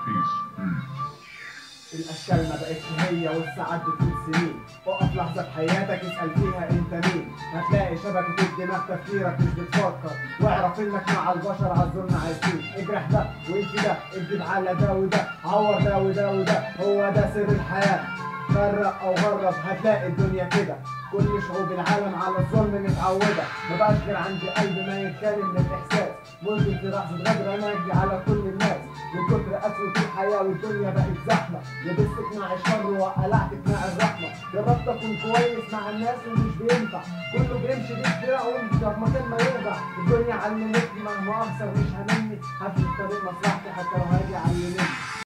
Peace. الاشكال ما بقتش هي والساعات بتفوت سنين اقف لحظه في حياتك اسال فيها انت مين هتلاقي شبكه الدماغ تفكيرك مش بتفكر واعرف انك مع البشر على الظلم عايشين اجرح ده وانت ده اكذب على ده وده عور ده وده وده هو ده سر الحياه فرق او غرب هتلاقي الدنيا كده كل شعوب العالم على الظلم متعوده ما بقاش غير عندي قلب ما يتكلم من الاحساس ممكن في لحظه غدر انجي على كل الناس من كتر قسوة الحياة والدنيا بقت زحمة لبستك مع الشر وقلعتك مع الرحمة جربت أكون كويس مع الناس ومش بينفع كله بيمشي بيتبرع وانت في مكان ما يرجع الدنيا علمتني مهما أخسر مش همني هفي طريق مصلحتي حتى لو هاجي علمني